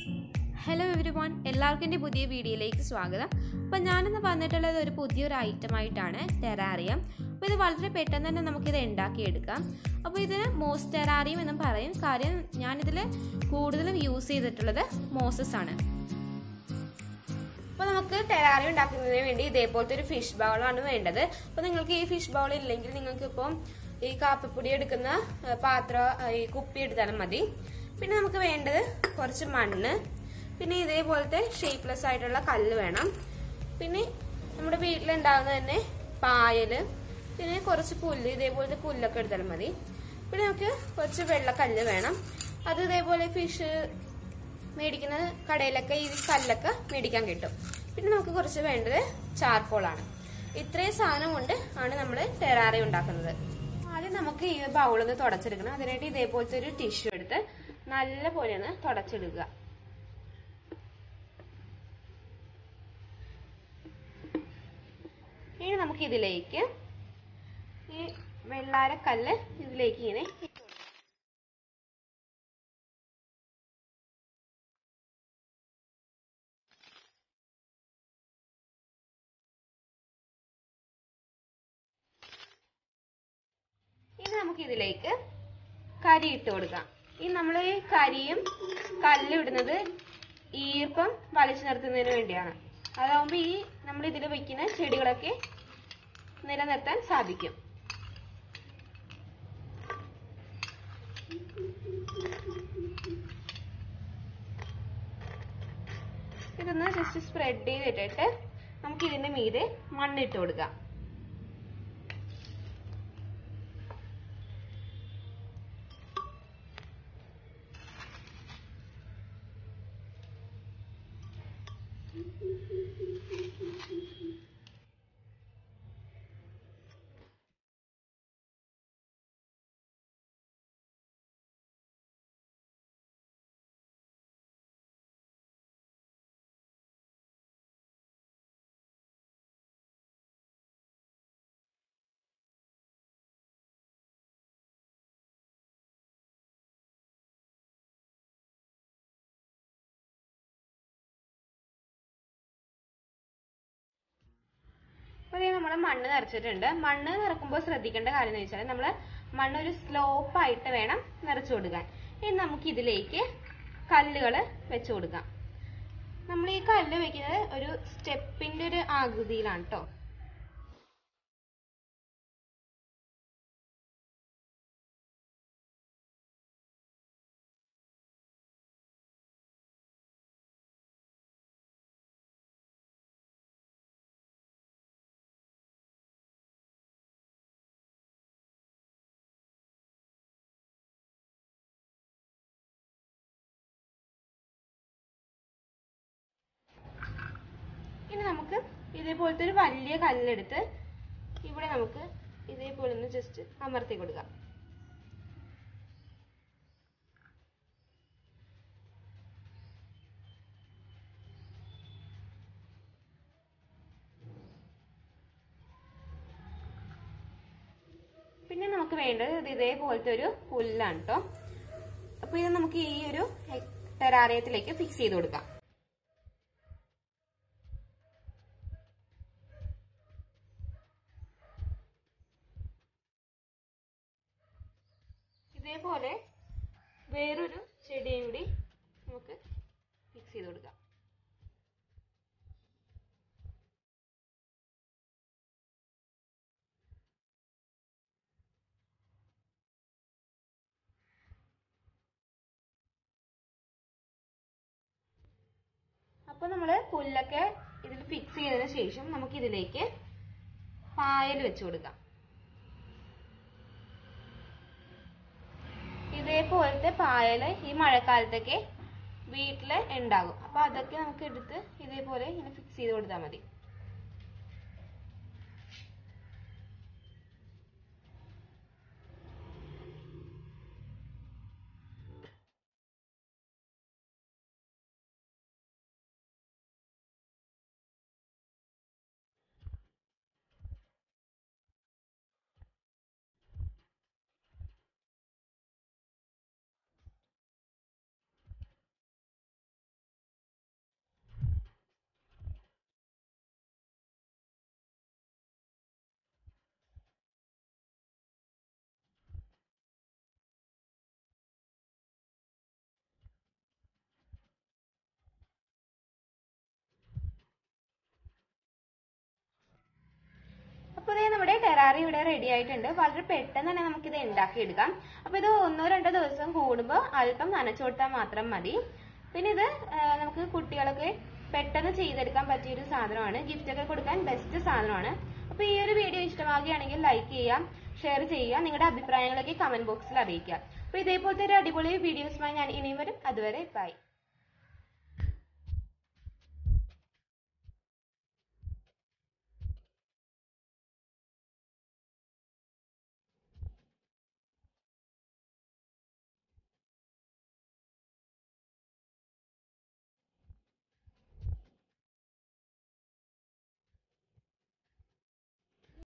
Hello every one എല്ലാവർക്കും എൻ്റെ പുതിയ വീഡിയോയിലേക്ക് സ്വാഗതം അപ്പോൾ ഞാനിന്ന് വന്നിട്ടുള്ളത് ഒരു പുതിയൊരു ഐറ്റം ആയിട്ടാണ് ടെറാറിയം അപ്പോൾ ഇത് വളരെ പെട്ടെന്ന് തന്നെ നമുക്കിത് ഉണ്ടാക്കിയെടുക്കാം അപ്പോൾ ഇതിന് മോസ് ടെറാറിയം എന്നും പറയും കാര്യം ഞാനിതിൽ കൂടുതലും യൂസ് ചെയ്തിട്ടുള്ളത് മോസസ് ആണ് അപ്പോൾ നമുക്ക് ടെറാറിയം ഉണ്ടാക്കുന്നതിന് വേണ്ടി ഇതേപോലത്തെ ഒരു ഫിഷ് ബൗളാണ് വേണ്ടത് അപ്പോൾ നിങ്ങൾക്ക് ഈ ഫിഷ് ബൗൾ ഇല്ലെങ്കിൽ നിങ്ങൾക്ക് ഇപ്പം ഈ കാപ്പിപ്പൊടി എടുക്കുന്ന ഏ, പാത്രം ഏ, ഈ കുപ്പി എടുത്താലും മതി പിന്നെ നമുക്ക് വേണ്ടത് കുറച്ച് മണ്ണ് പിന്നെ ഇതേപോലത്തെ ഷേപ്പ്ലെസ് ആയിട്ടുള്ള കല്ല് വേണം പിന്നെ നമ്മുടെ വീട്ടിലുണ്ടാകുന്ന തന്നെ പായല് പിന്നെ കുറച്ച് പുല്ല് ഇതേപോലത്തെ പുല്ലൊക്കെ എടുത്താലും മതി പിന്നെ നമുക്ക് കുറച്ച് വെള്ളക്കല്ല് വേണം അത് ഇതേപോലെ ഫിഷ് മേടിക്കുന്ന കടയിലൊക്കെ ഈ കല്ലൊക്കെ മേടിക്കാൻ കിട്ടും പിന്നെ നമുക്ക് കുറച്ച് വേണ്ടത് ചാർക്കോളാണ് ഇത്രയും സാധനം കൊണ്ട് ആണ് നമ്മൾ ടെറാറി ഉണ്ടാക്കുന്നത് ആദ്യം നമുക്ക് ഈ ബൗളൊന്ന് തുടച്ചെടുക്കണം അതിനായിട്ട് ഇതേപോലത്തെ ഒരു ടിഷ്യൂ എടുത്ത് നല്ല പോലെ ഒന്ന് തുടച്ചെടുക്കുക ഇനി നമുക്ക് ഇതിലേക്ക് ഈ വെള്ളാരക്കല്ല് ഇതിലേക്ക് ഇങ്ങനെ ഇട്ട് കൊടുക്കാം. ഇനി നമുക്ക് ഇതിലേക്ക് കരി ഇട്ട് കൊടുക്കാം ഈ നമ്മൾ ഈ കരിയും കല്ലും ഇടുന്നത് ഈർപ്പം വലിച്ചു നിർത്തുന്നതിന് വേണ്ടിയാണ് അതാവുമ്പോൾ ഈ നമ്മൾ ഇതിൽ വെക്കുന്ന ചെടികളൊക്കെ നിലനിർത്താൻ സാധിക്കും ഇതൊന്ന് ജസ്റ്റ് സ്പ്രെഡ് ചെയ്തിട്ടിട്ട് നമുക്ക് ഇതിന്റെ മീതെ മണ്ണിട്ട് കൊടുക്കാം അപ്പോൾ ഇത് നമ്മൾ മണ്ണ് നിറച്ചിട്ടുണ്ട് മണ്ണ് നിറക്കുമ്പോൾ ശ്രദ്ധിക്കേണ്ട കാര്യം എന്ന് വെച്ചാൽ നമ്മൾ മണ്ണ് ഒരു സ്ലോപ്പ് ആയിട്ട് വേണം നിറച്ചു കൊടുക്കാൻ ഇനി നമുക്ക് ഇതിലേക്ക് കല്ലുകൾ വെച്ചു കൊടുക്കാം നമ്മൾ ഈ കല്ല് വെക്കുന്നത് ഒരു സ്റ്റെപ്പിന്റെ ഒരു ആകൃതിയിലാണ് കേട്ടോ ഇനി നമുക്ക് ഇതേപോലത്തെ ഒരു വലിയ കല്ലെടുത്ത് ഇവിടെ നമുക്ക് ഇതേപോലെ ഒന്ന് ജസ്റ്റ് അമർത്തി കൊടുക്കാം പിന്നെ നമുക്ക് വേണ്ടത് ഇത് ഇതേപോലത്തെ ഒരു പുല്ലാണ് കേട്ടോ അപ്പൊ ഇത് നമുക്ക് ഈ ഒരു ടെറാറിയത്തിലേക്ക് ഫിക്സ് ചെയ്ത് കൊടുക്കാം ഇതേപോലെ വേറൊരു ചെടിയും കൂടി നമുക്ക് ഫിക്സ് ചെയ്ത് കൊടുക്കാം അപ്പോൾ നമ്മൾ പുല്ലൊക്കെ ഇതിൽ ഫിക്സ് ചെയ്തതിന് ശേഷം നമുക്ക് ഇതിലേക്ക് പായൽ വെച്ച് കൊടുക്കാം ഇതേപോലത്തെ പായല് ഈ മഴക്കാലത്തൊക്കെ വീട്ടില് ഉണ്ടാകും അപ്പൊ അതൊക്കെ നമുക്ക് എടുത്ത് ഇതേപോലെ ഇങ്ങനെ ഫിക്സ് ചെയ്ത് കൊടുത്താൽ മതി ഫെറാറി ഇവിടെ റെഡി ആയിട്ടുണ്ട് വളരെ പെട്ടെന്ന് തന്നെ നമുക്ക് ഇത് ഉണ്ടാക്കിയെടുക്കാം അപ്പൊ ഇത് ഒന്നോ രണ്ടോ ദിവസം കൂടുമ്പോൾ അല്പം നനച്ചു കൊടുത്താൽ മാത്രം മതി പിന്നെ ഇത് ആ, നമുക്ക് കുട്ടികളൊക്കെ പെട്ടെന്ന് ചെയ്തെടുക്കാൻ പറ്റിയ ഒരു സാധനമാണ് ഗിഫ്റ്റ് ഒക്കെ കൊടുക്കാൻ ബെസ്റ്റ് സാധനമാണ് അപ്പൊ ഈ ഒരു വീഡിയോ ഇഷ്ടമാകുകയാണെങ്കിൽ ലൈക്ക് ചെയ്യാം ഷെയർ ചെയ്യുക നിങ്ങളുടെ അഭിപ്രായങ്ങളൊക്കെ കമന്റ് ബോക്സിൽ അറിയിക്കുക അപ്പൊ ഇതേപോലത്തെ ഒരു അടിപൊളി വീഡിയോസുമായി ഞാൻ ഇനിയും വരും അതുവരെ ബൈ